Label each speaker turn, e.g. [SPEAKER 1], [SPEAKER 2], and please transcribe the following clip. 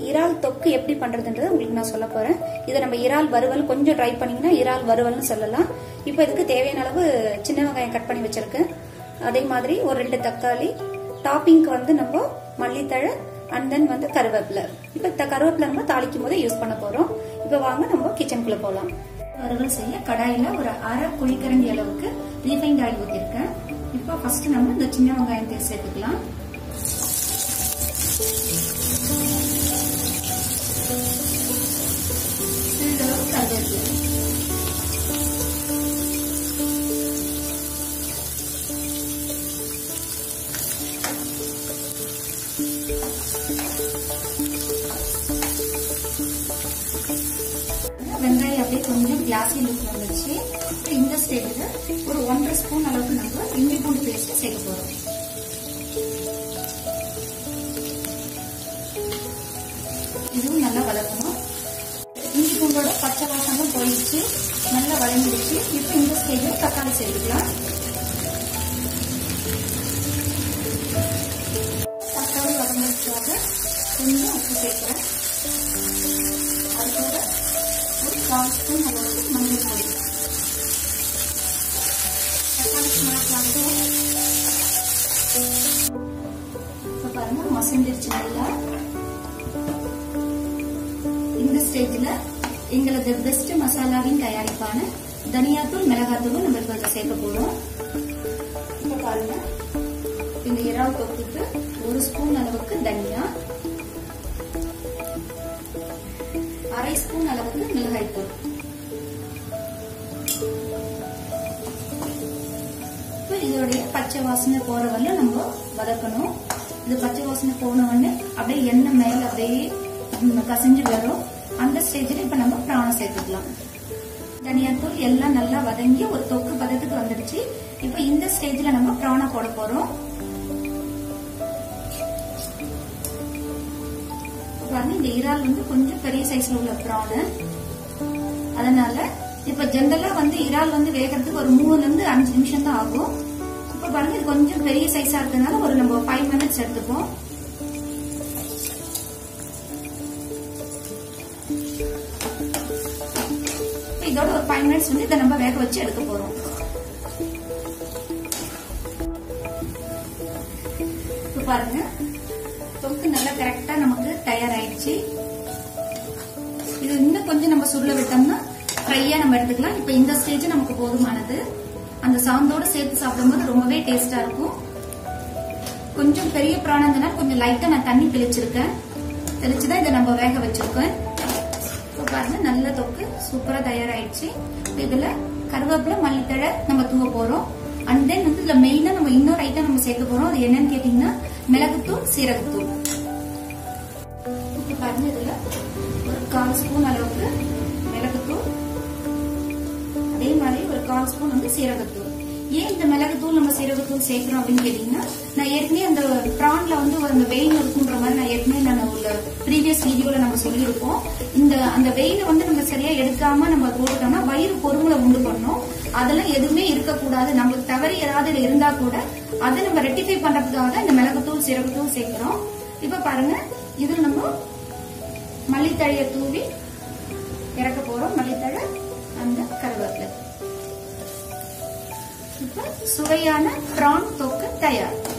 [SPEAKER 1] இறால் தொக்கு எப்படி பண்றதுன்றது உங்களுக்கு நான் சொல்ல போறேன் இதை நம்ம இறால் வறுவல் கொஞ்சம் ட்ரை பண்ணீங்கன்னா இறால் வறுவல்னு சொல்லலாம் இப்போ இதுக்கு தேவையான அளவு சின்ன வெங்காயம் கட் பண்ணி வச்சிருக்கேன் அதே மாதிரி ஒரு ரெண்டு தக்காளி டாப்பிங்க்கு வந்து நம்ம மல்லித்தழை அண்ட் தென் வந்து கருவேப்பிலை இப்போ இந்த கருவேப்பிலை நம்ம தாளிக்கும் போது யூஸ் பண்ண போறோம் இப்போ வாங்க நம்ம கிச்சனுக்குள்ள போகலாம் வறுவல் செய்ய கடாயில ஒரு அரை குழிக்கரண்டி அளவுக்கு ரீஃபைண்ட் ஆயில் ஊற்றிருக்கேன் இப்போ ஃபர்ஸ்ட் நம்ம இந்த சின்ன வெங்காயத்தை சேர்த்துக்கலாம் சிறிதளவு கருவேப்பிலை வெங்காயம் அப்படியே கொஞ்சம் கிளாஸி லுக் வந்துச்சு இந்த ஸ்டேஜில் ஒரு ஒன்றரை ஸ்பூன் அளவுக்கு நம்ம இஞ்சி பூண்டு பேஸ்ட் சேர்க்க போறோம் இதுவும் நல்லா வளர்க்கணும் இஞ்சி பூண்டோட பச்சை வாசமும் போயிடுச்சு நல்லா வளர்ந்துடுச்சு இப்போ இந்த ஸ்டேஜில் தக்காளி சேர்த்துக்கலாம் தக்காளி வளர்ந்துருக்காக கொஞ்சம் உப்பு சேர்க்கிறேன் அது கூட ஒரு கால் ஸ்பூன் அளவுக்கு மஞ்சள் பொடி தக்காளி ஸ்மார்ட் இப்போ பாருங்க மசந்துருச்சு நல்லா இந்த ஸ்டேஜ்ல எங்களது பெஸ்ட் மசாலாவின் தயாரிப்பான தனியாத்தூள் மிளகாத்தூளும் நம்ம இப்போ சேர்க்க போறோம் இப்போ பாருங்க இந்த இறால் தொக்குக்கு ஒரு ஸ்பூன் அளவுக்கு தனியா அரை ஸ்பூன் அளவுக்கு மிளகாய் தூள் இதோடைய பச்சை வாசனை போற வரல நம்ம வதக்கணும் இது பச்சை வாசனை போன உடனே அப்படியே எண்ணெய் மேல அப்படியே கசிஞ்சு வரும் அந்த ஸ்டேஜில் இப்ப நம்ம பிராணம் சேர்த்துக்கலாம் தனியாத்தூள் எல்லாம் நல்லா வதங்கி ஒரு தொக்கு பதத்துக்கு வந்துடுச்சு இப்ப இந்த ஸ்டேஜ்ல நம்ம பிராணம் போட போறோம் பாருங்க இந்த இறால் வந்து கொஞ்சம் பெரிய சைஸ்ல உள்ள ப்ரானு அதனால இப்ப ஜென்ரலா வந்து இறால் வந்து வேகிறதுக்கு ஒரு மூணுல இருந்து அஞ்சு நிமிஷம் தான் ஆகும் இப்ப பாருங்க இது கொஞ்சம் பெரிய சைஸா இருக்கிறதுனால ஒரு நம்ம ஃபைவ் மினிட்ஸ் எடுத்துப்போம் இதோட ஒரு ஃபைவ் மினிட்ஸ் வந்து இதை நம்ம வேக வச்சு எடுக்க போறோம் இப்ப பாருங்க தொக்கு நல்லா கரெக்டா நமக்கு தயாராயிடுச்சு இது இன்னும் கொஞ்சம் நம்ம சுருள விட்டோம்னா ஃப்ரையா நம்ம எடுத்துக்கலாம் இப்ப இந்த ஸ்டேஜ் நமக்கு போதுமானது அந்த சாந்தோட சேர்த்து சாப்பிடும்போது ரொம்பவே டேஸ்டா இருக்கும் கொஞ்சம் பெரிய பிராணம் கொஞ்சம் லைட்டா நான் தண்ணி தெளிச்சிருக்கேன் தெளிச்சுதான் இதை நம்ம வேக வச்சிருக்கேன் இப்போ பாருங்க நல்ல தொக்கு சூப்பரா தயாராயிடுச்சு இதுல கருவேப்பிலை மல்லித்தழை நம்ம தூவ போறோம் அண்ட் தென் வந்து இதுல மெயினா நம்ம இன்னொரு ஐட்டம் நம்ம சேர்க்க போறோம் அது என்னன்னு கேட்டீங்கன்னா மிளகுத்தூள் சீரகத்தூள் இப்போ பாருங்க இதுல ஒரு கால் ஸ்பூன் அளவுக்கு மிளகுத்தூள் அதே மாதிரி ஒரு கால் ஸ்பூன் வந்து சீரகத்தூள் ஏன் இந்த மிளகுத்தூள் நம்ம சீரகத்தூள் சேர்க்கிறோம் அப்படின்னு கேட்டீங்கன்னா நான் ஏற்கனவே அந்த ப்ரான்ல வந்து அந்த வெயின் இருக்குன்ற மாதிரி நான் ஏற்கனவே நான் உள்ள ப்ரீவியஸ் வீடியோல நம்ம சொல்லியிருப்போம் இந்த அந்த வெயில வந்து நம்ம சரியா எடுக்காம நம்ம போட்டுட்டோம்னா வயிறு பொறுமுறை உண்டு பண்ணோம் அதெல்லாம் எதுவுமே இருக்கக்கூடாது நம்மளுக்கு தவறி ஏதாவது இதுல இருந்தா கூட அதை நம்ம ரெட்டிஃபை பண்றதுக்காக இந்த மிளகுத்தூள் சீரகத்தூள் சேர்க்கிறோம் இப்ப பாருங்க இது நம்ம மல்லித்தழைய தூவி இறக்க போறோம் மல்லித்தழை அந்த கருவேப்பிலை இப்ப சுவையான பிரான் தொக்கு தயார்